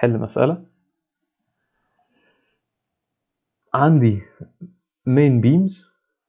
حل مسألة عندي main beams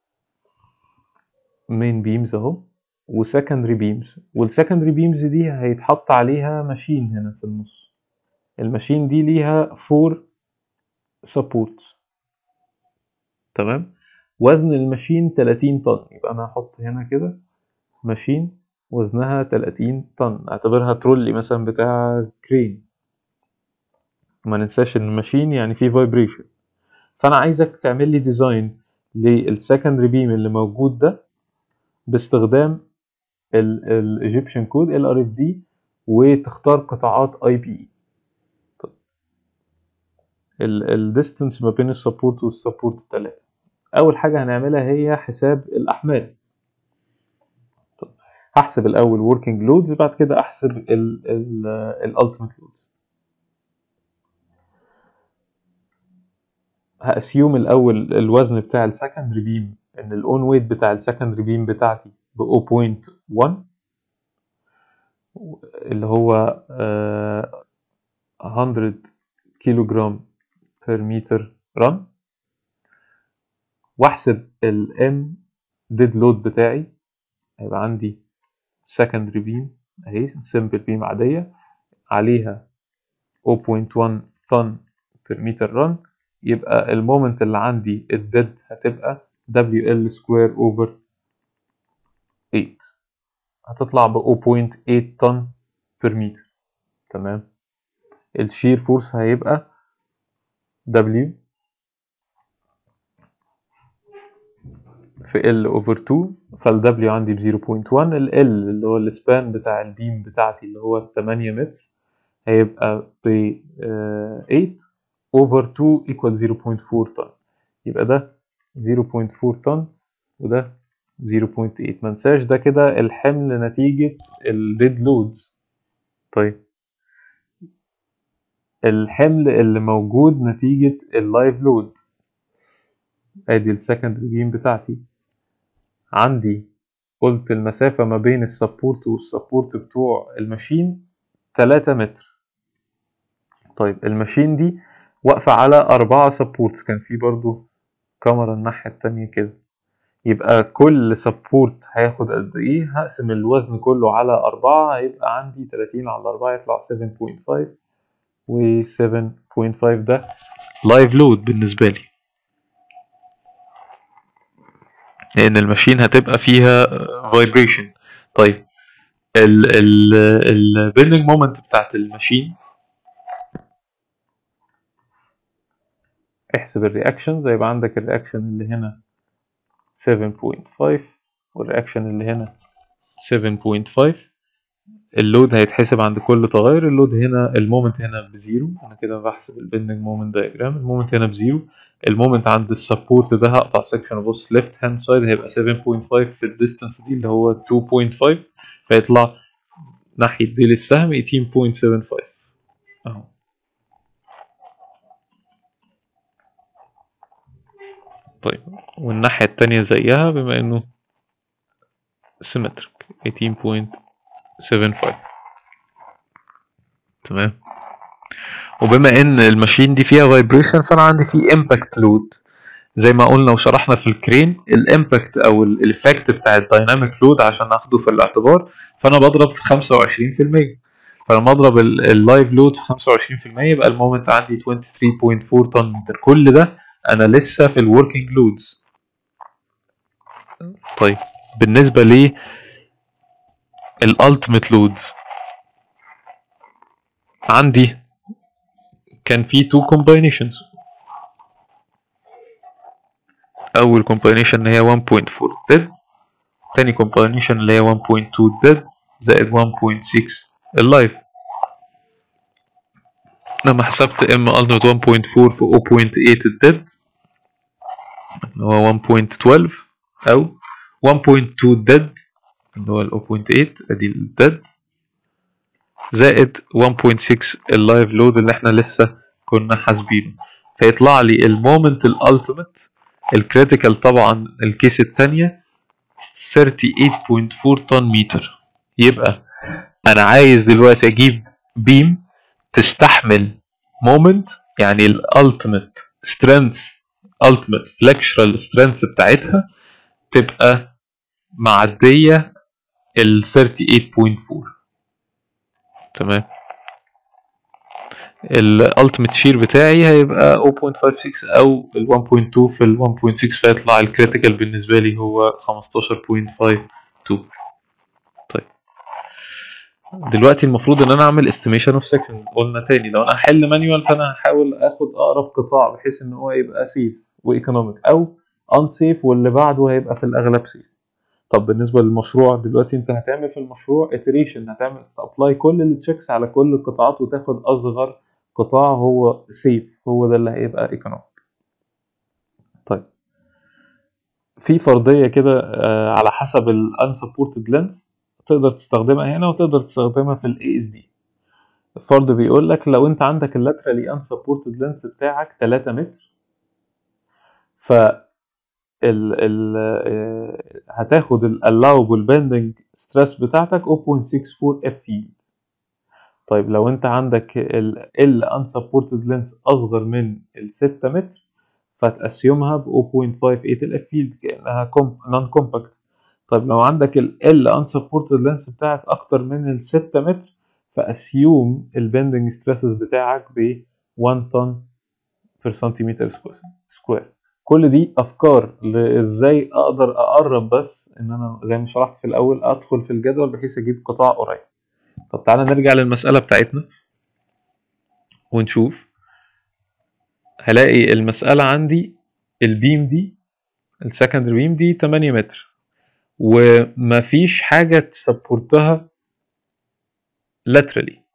main beams اهو وسكندري beams والسكندري beams دي هيتحط عليها ماشين هنا في النص الماشين دي ليها 4 supports تمام وزن الماشين 30 طن يبقى انا هحط هنا كده ماشين وزنها 30 طن اعتبرها ترولي مثلا بتاع كرين ما ننساش ان الماشين يعني فيه فايبريشن فانا عايزك تعمل لي ديزاين للسكندري بيم اللي موجود ده باستخدام الايجيبشن كود ال ار اف دي وتختار قطاعات اي بي الديستنس ما بين السبورت والسبورت الثلاثه اول حاجه هنعملها هي حساب الاحمال طب هحسب الاول working loads بعد كده احسب الالتيميت لودز هاسيوم الاول الوزن بتاع السكندري بيم ان الاون ويت بتاع السكندري بيم بتاعتي ب 0.1 اللي هو آه 100 كيلو جرام بير متر رن واحسب الام ديد لود بتاعي هيبقى عندي secondary beam اهي simple beam عادية عليها 0.1 طن بير متر رن يبقى المومنت اللي عندي الديد هتبقى WL سكوير اوفر 8 هتطلع ب 0.8 طن بير متر تمام الشير فورس هيبقى W في L over 2 فال W عندي ب 0.1 ال L اللي هو السبان بتاع البيم بتاعتي اللي هو 8 متر هيبقى ب 8 over 2 equal 0.4 طن يبقى ده 0.4 طن وده 0.8 منساش ده كده الحمل نتيجة الديد لودز طيب الحمل اللي موجود نتيجة اللايف لود ادي السكندري بيم بتاعتي عندي قلت المسافة ما بين السبورت والسبورت بتوع الماشين 3 متر طيب الماشين دي واقفة على أربعة سبورتس كان في برضو كاميرا الناحية التانية كده يبقى كل سبورت هياخد قد ايه هقسم الوزن كله على أربعة هيبقى عندي 30 على أربعة يطلع 7.5 و 7.5 ده لايف لود بالنسبة لي لأن الماشين هتبقى فيها فايبريشن طيب ال ال البيرنينج مومنت بتاعت الماشين احسب الرياكشنز هيبقى عندك الرياكشن اللي هنا 7.5 والرياكشن اللي هنا 7.5 اللود هيتحسب عند كل تغير اللود هنا المومنت هنا بزيرو انا كده بحسب البندنج مومنت دايجرام المومنت هنا بزيرو المومنت عند السبورت ده هقطع سكشن ابص ليفت هاند سايد هيبقى 7.5 في الديستانس دي اللي هو 2.5 فيطلع ناحية ديل السهم 18.75 اهو طيب والناحية التانية زيها بما انه سيمتريك 18.75 تمام وبما ان الماشين دي فيها فايبريشن فانا عندي فيه امباكت لود زي ما قلنا وشرحنا في الكرين الامباكت او الايفكت بتاع الدايناميك لود عشان اخده في الاعتبار فانا بضرب في 25% فلما اضرب اللايف لود في 25% يبقى المومنت عندي 23.4 طن متر كل ده انا لسه في الوركينج لودز طيب بالنسبه لي الالتيميت لود عندي كان في تو كومباينيشنز اول كومباينيشن اللي هي 1.4 ديد تاني كومباينيشن اللي هي 1.2 ديد زائد 1.6 اللايف لما حسبت ام التيميت 1.4 في 0.8 الديد اللي هو 1.12 او 1.2 ديد اللي هو ال 0.8 ادي الديد زائد 1.6 اللايف لود اللي احنا لسه كنا حاسبينه فيطلع لي المومنت الالتيميت الكريتيكال طبعا الكيس الثانيه 38.4 طن متر يبقى انا عايز دلوقتي اجيب بيم تستحمل مومنت يعني الالتيميت سترينث التيميت فليكشرال سترينث بتاعتها تبقى معديه ال 38.4 تمام الالتيميت شير بتاعي هيبقى 0.56 او ال 1.2 في ال 1.6 فيطلع الكريتيكال بالنسبه لي هو 15.52 طيب دلوقتي المفروض ان انا اعمل استيميشن اوف سكشن قلنا تاني لو انا هحل مانيوال فانا هحاول اخد اقرب قطاع بحيث ان هو يبقى سيف وايكونوميك او ان سيف واللي بعده هيبقى في الاغلب سيف طب بالنسبه للمشروع دلوقتي انت هتعمل في المشروع iteration هتعمل تابلاي كل التشيكس على كل القطاعات وتاخد اصغر قطاع هو سيف هو ده اللي هيبقى ايكونوميك طيب في فرضيه كده آه، على حسب ال unsupported length تقدر تستخدمها هنا وتقدر تستخدمها في ال ASD الفرض بيقول لك لو انت عندك اللاترالي unsupported length بتاعك 3 متر ف ال ال آه، هتاخد ال allowable bending stress بتاعتك 0.64 F field طيب لو انت عندك ال ال unsupported length اصغر من ال 6 متر فتأسيومها ب 0.58 ال F field كأنها non compact طيب لو عندك ال L unsupported length بتاعك أكتر من ال 6 متر فأسيوم ال bending stresses بتاعك ب 1 طن per سنتيمتر سكوير كل دي أفكار لإزاي أقدر أقرب بس إن أنا زي ما شرحت في الأول أدخل في الجدول بحيث أجيب قطاع قريب طب تعالى نرجع للمسألة بتاعتنا ونشوف هلاقي المسألة عندي البيم دي السكندري بيم دي 8 متر ومفيش حاجة تسبورتها laterally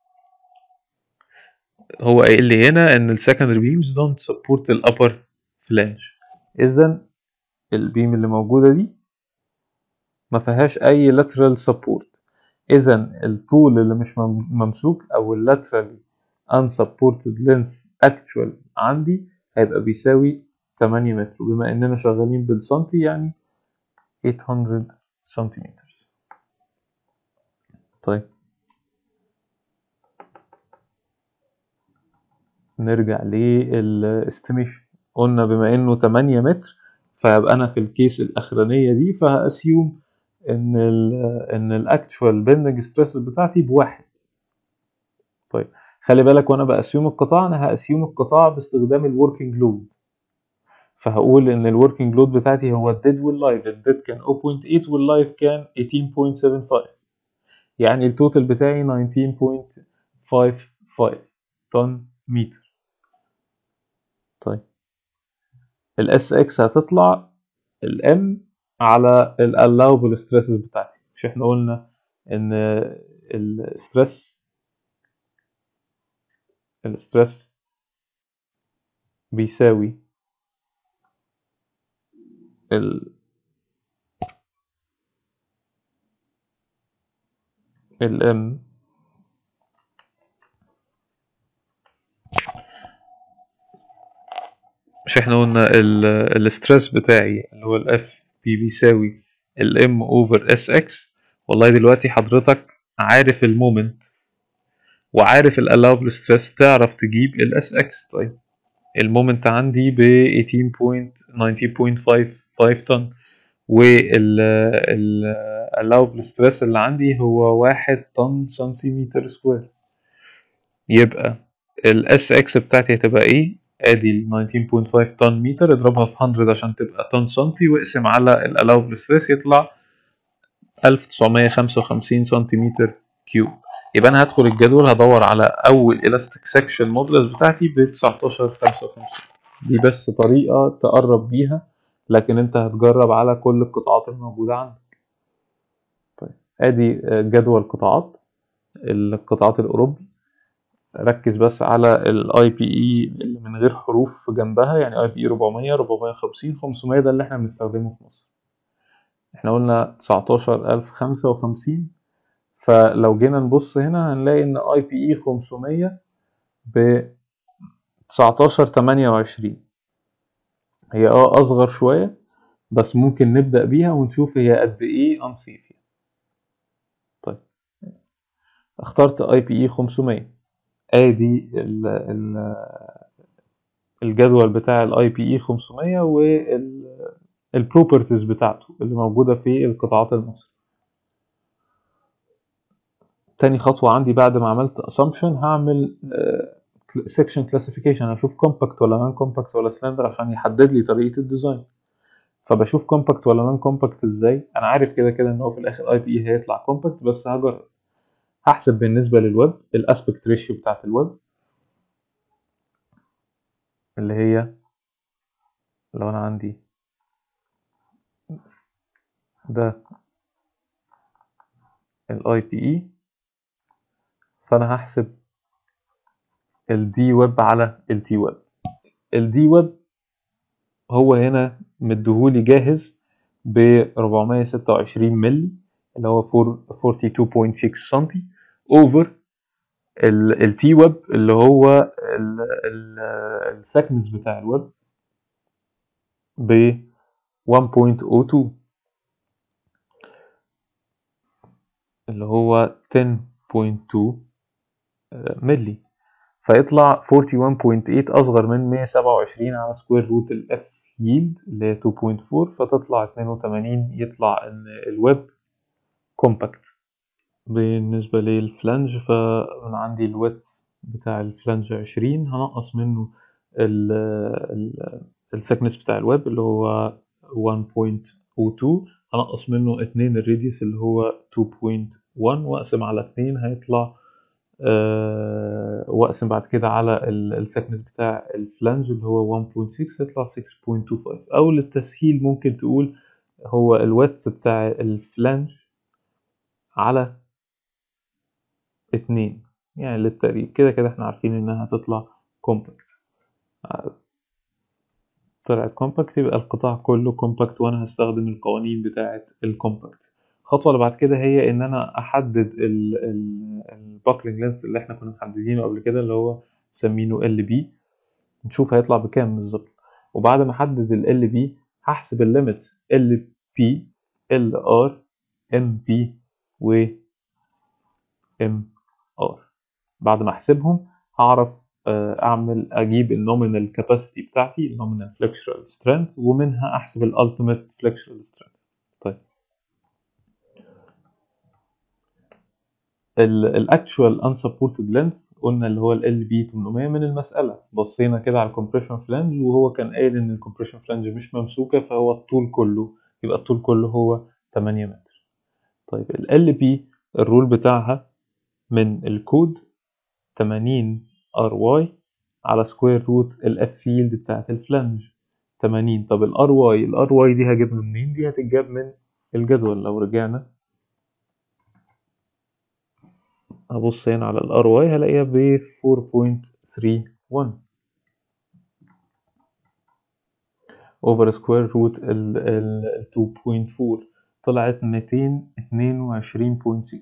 هو قايل لي هنا ان السكندري بيمز don't support الابر فلانج اذا البيم اللي موجودة دي ما فيهاش اي lateral support اذا الطول اللي مش مم- ممسوك او اللاترالي unsupported length actual عندي هيبقى بيساوي 8 متر وبما اننا شغالين بالسنتي يعني 800 سنتيمتر طيب نرجع للاستيميشن قلنا بما انه 8 متر فيبقى انا في الكيس الاخرانيه دي فهاسيوم ان ال ان الاكتشوال بيندنج ستريس بتاعتي بواحد طيب خلي بالك وانا باسيوم القطاع انا هاسيوم القطاع باستخدام الوركينج لود فهقول ان الوركينج لود بتاعتي هو الديد واللايف الديد كان 0.8 واللايف كان 18.75 يعني التوتال بتاعي 19.55 طن متر طيب الاس اكس هتطلع الام على ال allowable stresses بتاعتي مش احنا قلنا ان الستريس الستريس بيساوي ال الام مش احنا قلنا الستريس بتاعي اللي هو الاف بي بيساوي الام اوفر اس اكس والله دلوقتي حضرتك عارف المومنت وعارف الالوبل ستريس تعرف تجيب الاس اكس طيب المومنت عندي ب 18.19.55 طن وال allowable stress اللي عندي هو واحد طن سنتيمتر سكوير يبقى الاس اكس بتاعتي هتبقى ايه ادي ال 19.5 طن متر اضربها في 100 عشان تبقى طن سنتي واقسم على ال allowable stress يطلع 1955 سنتيمتر كيوب يبقى انا هدخل الجدول هدور على اول elastic section modulus بتاعتي ب 1955 دي بس طريقة تقرب بيها لكن انت هتجرب على كل القطاعات الموجودة عندك طيب ادي جدول قطاعات القطاعات الاوروبي ركز بس على الاي بي اي اللي من غير حروف جنبها يعني اي بي اي 400 450 500 ده اللي احنا بنستخدمه في مصر احنا قلنا 19055 فلو جينا نبص هنا هنلاقي ان اي بي اي 500 ب 1928 هي اه اصغر شويه بس ممكن نبدا بيها ونشوف هي قد ايه انسيف طيب اخترت اي بي اي 500 ادي ال ال الجدول بتاع الاي بي اي 500 والبروبرتيز بتاعته اللي موجوده في القطاعات المصري تاني خطوة عندي بعد ما عملت assumption هعمل section classification هشوف compact ولا non compact ولا cylinder عشان يحدد لي طريقة الديزاين فبشوف compact ولا non compact ازاي انا عارف كده كده ان هو في الاخر اي بي اي هيطلع compact بس هجرب هحسب بالنسبة للويب الاسبكت ريشيو بتاعت الويب اللي هي لو انا عندي ده الاي بي اي فانا هحسب الدي ويب على التي ويب الدي ويب هو هنا مديهولي جاهز ب 426 مللي اللي هو 42.6 سنتي اوفر التي ويب اللي هو السكنس بتاع الويب ب 1.02 اللي هو 10.2 ملي فيطلع 41.8 اصغر من 127 على سكوير روت الاف ييلد اللي هي 2.4 فتطلع 82 يطلع ان الويب كومباكت بالنسبة للفلانج فأنا عندي الويدث بتاع الفلانج 20 هنقص منه الثكنس بتاع الويب اللي هو 1.02 هنقص منه 2 الراديوس اللي هو 2.1 واقسم على 2 هيطلع أه واقسم بعد كده على الثكنس بتاع الفلانج اللي هو 1.6 هيطلع 6.25 او للتسهيل ممكن تقول هو الويدث بتاع الفلانج على اتنين يعني للتقريب كده كده احنا عارفين انها هتطلع كومباكت طلعت كومباكت يبقى القطاع كله كومباكت وانا هستخدم القوانين بتاعه الكومباكت الخطوه اللي بعد كده هي ان انا احدد الباكلينج لينث اللي احنا كنا محددينه قبل كده اللي هو مسمينه ال بي نشوف هيطلع بكام بالظبط وبعد ما احدد ال بي هحسب الليميتس ال بي ال ار ام بي و ام ار بعد ما احسبهم هعرف اعمل اجيب النومينال كاباسيتي بتاعتي النومينال فليكشرال سترينث ومنها احسب الالتيميت فليكشرال سترينث طيب الاكتشوال unsupported لينث قلنا اللي هو ال بي 800 من المساله بصينا كده على الكompression فلانج وهو كان قايل ان الكompression فلانج مش ممسوكه فهو الطول كله يبقى الطول كله هو 8 متر طيب ال بي الرول بتاعها من الكود 80 ار واي على سكوير روت الاف فيلد بتاعت الفلانج 80 طب الار واي الار واي دي هجيبها منين دي هتتجاب من الجدول لو رجعنا ابص هنا على الار واي هلاقيها ب 4.31 اوفر سكوير روت ال 2.4 طلعت 222.6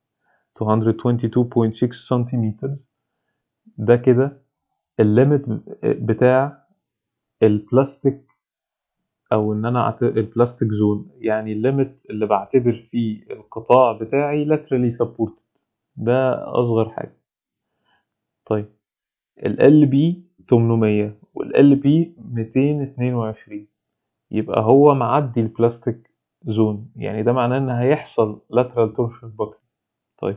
222.6 سنتيمتر ده كده الليمت بتاع البلاستيك او ان انا أعت... البلاستيك زون يعني الليمت اللي بعتبر فيه القطاع بتاعي laterally supported ده اصغر حاجه طيب ال بي 800 وال بي 222 يبقى هو معدي البلاستيك زون يعني ده معناه ان هيحصل lateral torsion buckling طيب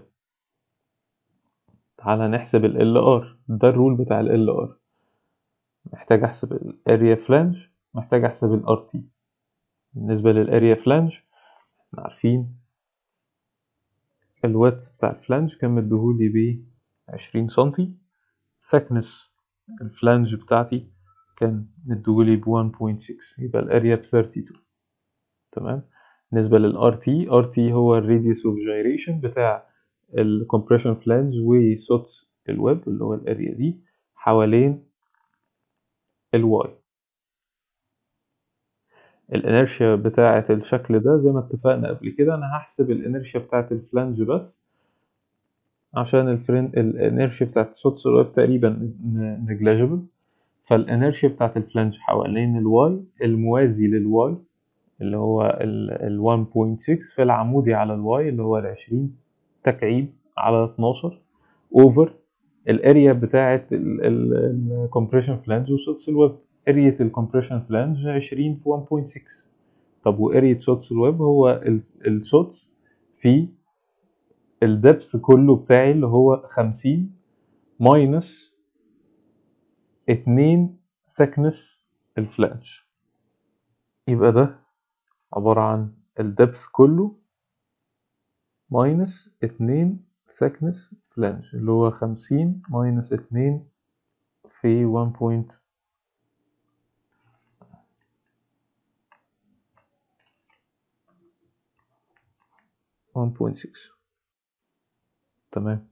تعالى نحسب ال ار ده الرول بتاع ال ار محتاج احسب الاريا فلانج محتاج احسب الار تي بالنسبه للاريا فلانج احنا عارفين الويدث بتاع الفلانج كان مديهولي ب 20 سنتي thickness الفلانج بتاعتي كان مديهولي ب 1.6 يبقى الاريا ب 32 تمام بالنسبه للار تي ار تي هو الراديوس اوف جايريشن بتاع الكompression فلانج وسوتس الويب اللي هو الاريا دي حوالين الواي الانرشيا بتاعة الشكل ده زي ما اتفقنا قبل كده انا هحسب الانرشيا بتاعة الفلانج بس عشان الفرين الانرشيا بتاعة سوتس الويب تقريبا نجلاجبل فالانرشيا بتاعة الفلانج حوالين الواي الموازي للواي اللي هو ال 1.6 في العمودي على الواي اللي هو ال 20 تكعيب على 12 اوفر الاريا بتاعه الكompression فلانج وسوتس الويب اريا الكompression فلانج 20 في 1.6 طب واريا سوتس الويب هو السوتس في الدبس كله بتاعي اللي هو 50 ماينس 2 thickness الفلانج يبقى ده عبارة عن الدبس كله ماينس 2 thickness فلانج اللي هو 50 ماينس 2 في 1 بوينت one point six تمام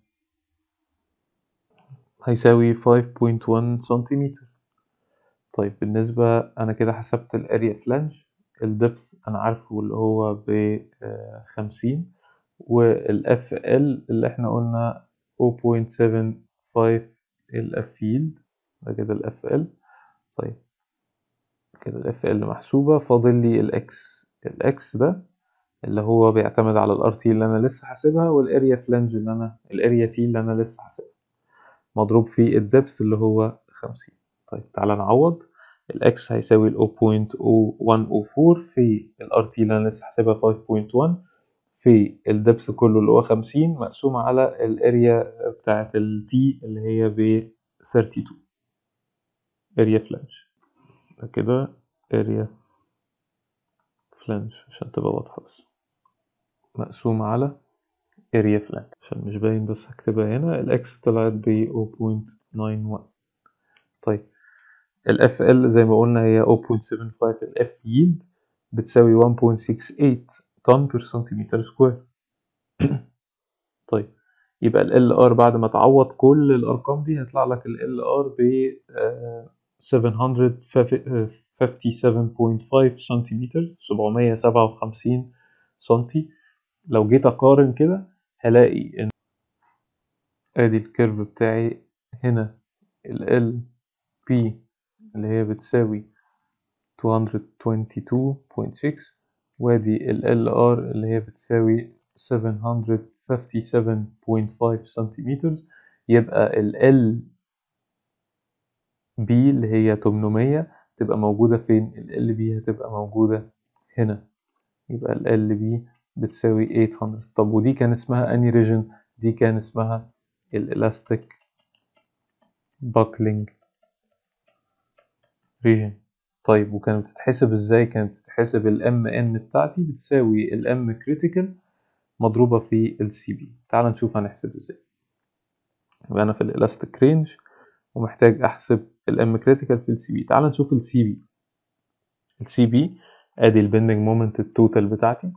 هيساوي 5.1 سنتيمتر طيب بالنسبة أنا كده حسبت الأريا فلانج الدبث أنا عارفه اللي هو ب 50 والاف ال اللي احنا قلنا 0.75 الاف فيلد ده كده الاف ال طيب كده الاف ال محسوبة فاضل لي الاكس الاكس ده اللي هو بيعتمد على الار تي اللي انا لسه حاسبها والاريا فلانج اللي انا الاريا تي اللي انا لسه حاسبها مضروب في الدبس اللي هو 50 طيب تعالى نعوض الاكس هيساوي ال 0.104 في الار تي اللي انا لسه حاسبها 5.1 في الدبس كله اللي هو 50 مقسوم على الاريا بتاعة التي اللي هي ب 32 اريا فلانج كده اريا فلانج عشان تبقى واضحة بس مقسوم على اريا فلانج عشان مش باين بس هكتبها هنا الاكس طلعت ب 0.91 طيب الاف ال زي ما قلنا هي 0.75 الاف يلد بتساوي 1.68 طن بير سنتيمتر سكوير طيب يبقى ال ار بعد ما تعوض كل الارقام دي هيطلع لك ال ار ب 757.5 سنتيمتر 757 سنتي لو جيت اقارن كده هلاقي ان ادي الكيرف بتاعي هنا ال بي اللي هي بتساوي 222.6 وادي ال LR اللي هي بتساوي 757.5 سنتيمتر يبقى ال LB اللي هي 800 تبقى موجودة فين؟ ال LB هتبقى موجودة هنا يبقى ال LB بتساوي 800 طب ودي كان اسمها اني ريجن دي كان اسمها الالاستيك باكلينج ريجن طيب وكانت بتتحسب ازاي كانت بتتحسب الام ان بتاعتي بتساوي الام كريتيكال مضروبة في السي بي تعال نشوف هنحسب ازاي يبقى انا في الالاستيك رينج ومحتاج احسب الام كريتيكال في السي بي تعال نشوف السي بي السي بي ادي البندنج مومنت التوتال بتاعتي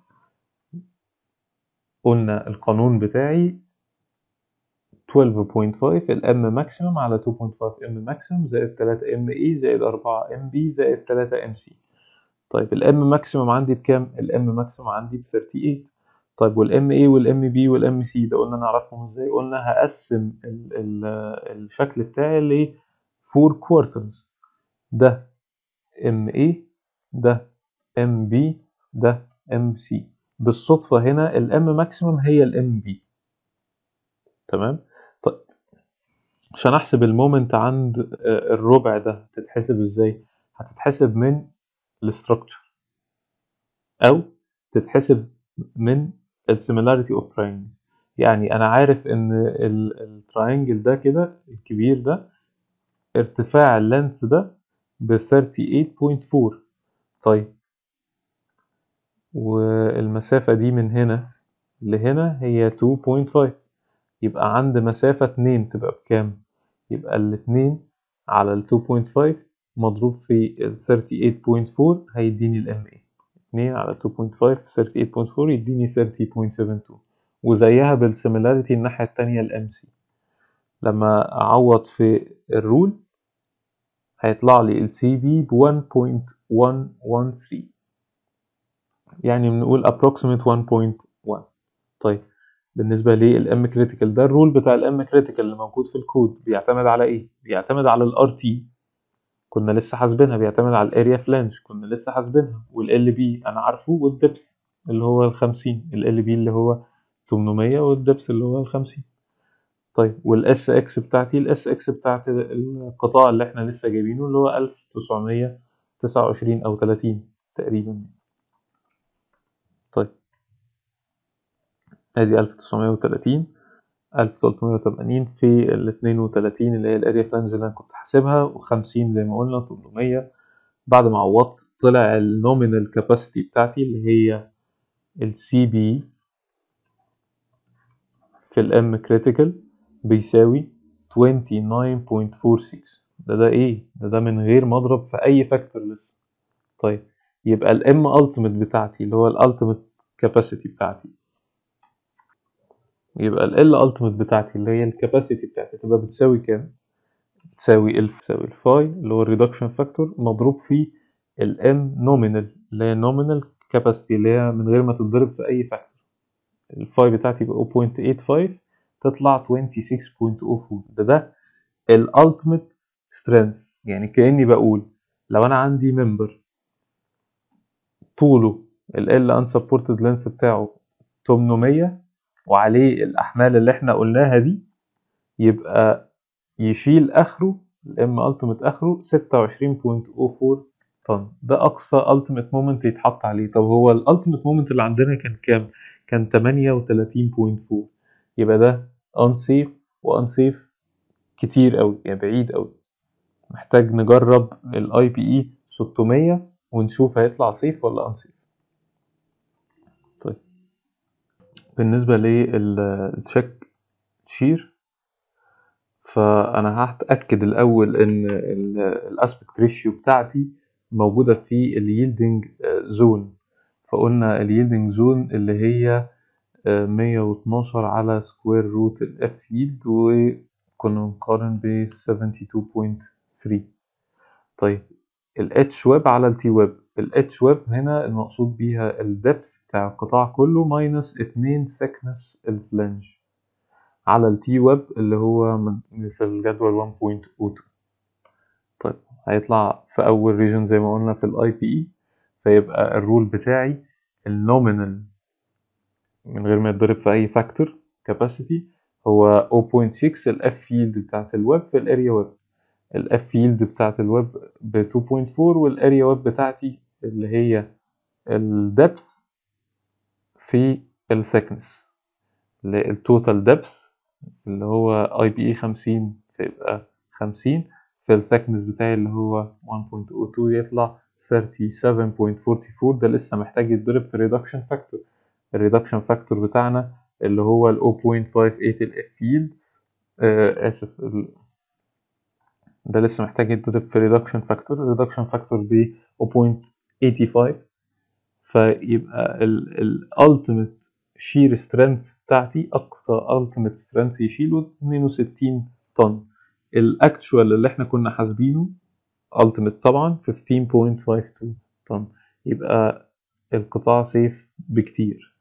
قلنا القانون بتاعي 12.5 الام ماكسيمم على 2.5 ام ماكسيمم زائد 3 ام اي زائد 4 ام بي زائد 3 ام سي طيب الام ماكسيمم عندي بكام الام ماكسيمم عندي ب 38 طيب والام اي والام بي والام سي ده قلنا نعرفهم ازاي قلنا هقسم ال ال الشكل بتاعي ل 4 كوارترز ده ام اي ده ام بي ده ام سي بالصدفة هنا الام ماكسيمم هي الام بي تمام طيب عشان احسب المومنت عند الربع ده تتحسب ازاي هتتحسب من الاستراكشر او تتحسب من السيميلاريتي اوف triangles يعني انا عارف ان التراينجل ده كده الكبير ده ارتفاع اللينث ده ب 38.4 طيب والمسافة دي من هنا لهنا هي 2.5 يبقى عند مسافة 2 تبقى بكام؟ يبقى الاتنين على ال 2.5 مضروب في ال 38.4 هيديني ال MA 2 على 2.5 38.4 يديني 30.72 وزيها بالسيميلاريتي الناحية التانية ال MC لما أعوض في الرول هيطلع لي ال CB ب 1.113 يعني بنقول approximate 1.1 طيب بالنسبة للام كريتيكال ده الرول بتاع الام كريتيكال اللي موجود في الكود بيعتمد على ايه؟ بيعتمد على الار تي كنا لسه حاسبينها بيعتمد على الاريا فلانج كنا لسه حاسبينها والال بي انا عارفه والدبس اللي هو ال 50 ال بي اللي هو 800 والدبس اللي هو ال 50 طيب والاس اكس بتاعتي الاس اكس بتاعت القطاع اللي احنا لسه جايبينه اللي هو 1929 او 30 تقريبا طيب ادي 1930 1380 في ال 32 اللي هي الاريا فلانج اللي انا كنت حاسبها و50 زي ما قلنا 800 بعد ما عوضت طلع النومينال كاباسيتي بتاعتي اللي هي السي بي في الام كريتيكال بيساوي 29.46 ده ده ايه ده ده من غير ما اضرب في اي فاكتور لسه طيب يبقى الام التيميت بتاعتي اللي هو الالتيميت كاباسيتي بتاعتي يبقى ال التيميت بتاعتي اللي هي الكاباسيتي بتاعتي تبقى بتساوي كام تساوي ال تساوي الفاي اللي هو الريدكشن فاكتور مضروب في الام نومينال اللي هي نومينال كاباسيتي اللي هي من غير ما تتضرب في اي فاكتور الفاي بتاعتي يبقى 0.85 تطلع 26.04 ده ده الالتيميت سترينث يعني كاني بقول لو انا عندي ممبر طوله ال unsupported length بتاعه 800 وعليه الأحمال اللي احنا قلناها دي يبقى يشيل آخره الام التيميت آخره 26.04 طن ده أقصى التيميت مومنت يتحط عليه طب هو الالتيميت مومنت اللي عندنا كان كام؟ كان 38.4 يبقى ده unsafe وunsafe كتير قوي يعني بعيد قوي محتاج نجرب الاي بي اي 600 ونشوف هيطلع سيف ولا انسيف طيب بالنسبة للتشيك شير فأنا هتأكد الأول إن الأسبكت ريشيو بتاعتي موجودة في اليلدنج زون فقلنا اليلدنج زون اللي هي 112 على سكوير روت الاف يلد وكنا نقارن ب 72.3 طيب ال H ويب على ال T ويب ال H ويب هنا المقصود بيها ال depth بتاع القطاع كله ماينس 2 thickness الفلنج على ال T ويب اللي هو من في الجدول 1.02 طيب هيطلع في أول ريجن زي ما قلنا في ال IPE فيبقى الرول بتاعي النومينال من غير ما يتضرب في أي فاكتور capacity هو 0.6 ال F yield بتاعت الويب في الاريا ويب الاف يلد بتاعت الويب ب 2.4 والاريا ويب بتاعتي اللي هي الدبث في الثيكنس اللي التوتال دبث اللي هو اي بي اي 50 فيبقى 50 في الثيكنس بتاعي اللي هو 1.02 يطلع 37.44 ده لسه محتاج يتضرب في الريدكشن فاكتور الريدكشن فاكتور بتاعنا اللي هو ال 0.58 الاف يلد آه اسف ده لسه محتاج يتضرب في ريدكشن فاكتور الريدكشن فاكتور ب 0.85 فيبقى الالتيميت شير سترينث بتاعتي اقصى التيميت سترينث يشيله 62 طن الاكتشوال اللي احنا كنا حاسبينه التيميت طبعا 15.52 طن يبقى القطاع سيف بكتير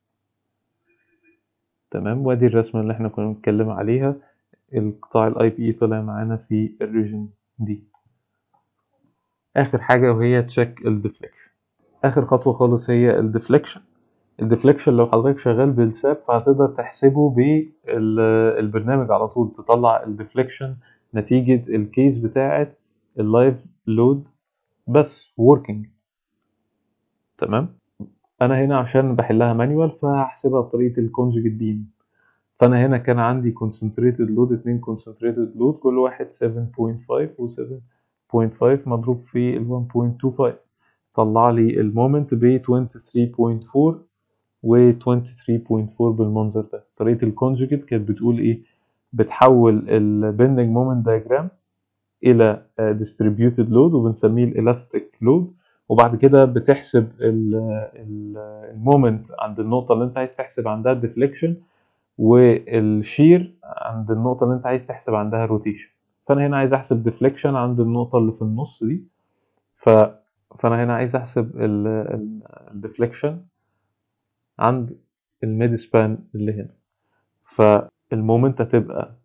تمام وادي الرسمه اللي احنا كنا بنتكلم عليها القطاع الاي بي اي طلع معانا في الريجن دي اخر حاجه وهي تشيك الديفليكشن اخر خطوه خالص هي الديفليكشن الديفليكشن لو حضرتك شغال بالساب فهتقدر تحسبه بالبرنامج على طول تطلع الديفليكشن نتيجه الكيس بتاعه اللايف لود بس working تمام انا هنا عشان بحلها مانيوال فهحسبها بطريقه الكونجكت بيم فانا هنا كان عندي concentrated load اتنين concentrated load كل واحد 7.5 و 7.5 مضروب في ال 1.25 طلع لي المومنت ب 23.4 و 23.4 بالمنظر ده طريقة الكونجكت كانت بتقول ايه بتحول البندنج مومنت دايجرام الى distributed load وبنسميه الالاستيك لود وبعد كده بتحسب المومنت عند النقطة اللي انت عايز تحسب عندها الديفليكشن والشير عند النقطة اللي انت عايز تحسب عندها روتيشن فانا هنا عايز احسب ديفليكشن عند النقطة اللي في النص دي ف... فانا هنا عايز احسب الديفليكشن عند الميد سبان اللي هنا فالمومنت هتبقى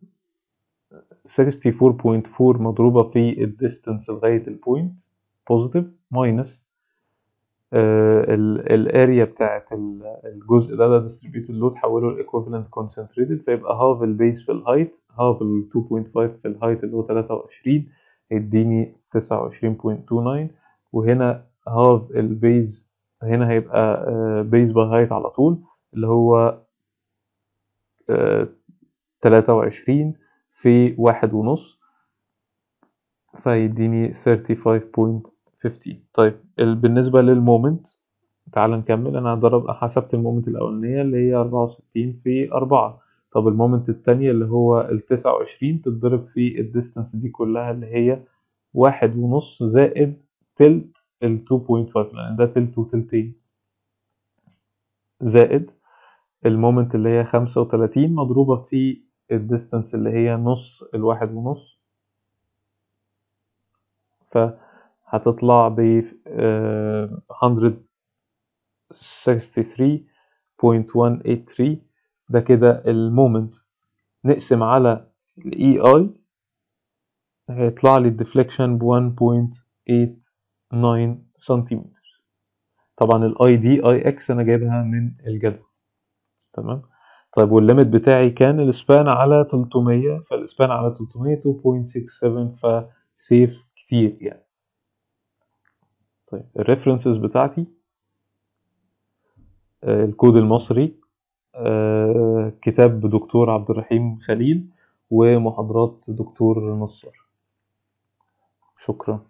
64.4 مضروبة في الديستنس لغاية البوينت بوزيتيف ماينس الاريا بتاعت ال- الجزء ده ده distributed load حوله ل equivalent concentrated فيبقى half البيز في الهايت half ال 2.5 في الهايت اللي هو 23 هيديني 29.29 وهنا half البيز هنا هيبقى بيز باي هايت على طول اللي هو آه، 23 في واحد ونص فيديني 35.50 طيب ال- بالنسبة للمومنت تعال نكمل انا هضرب حسبت المومنت الاولانية اللي هي 64 في 4 طب المومنت التانية اللي هو ال 29 تتضرب في الديستانس دي كلها اللي هي واحد ونص زائد تلت ال 2.5 لان ده تلت وتلتين زائد المومنت اللي هي 35 مضروبة في الديستانس اللي هي نص الواحد ونص فهتطلع ب آه، 163.183 ده كده المومنت نقسم على الاي اي هيطلع لي الديفليكشن ب 1.89 سنتيمتر طبعا الاي دي اي اكس انا جايبها من الجدول تمام طيب والليميت بتاعي كان السبان على 300 فالسبان على 300 2.67 فسيف كتير يعني طيب الريفرنسز بتاعتي آه، الكود المصري آه، كتاب دكتور عبد الرحيم خليل ومحاضرات دكتور نصر شكرا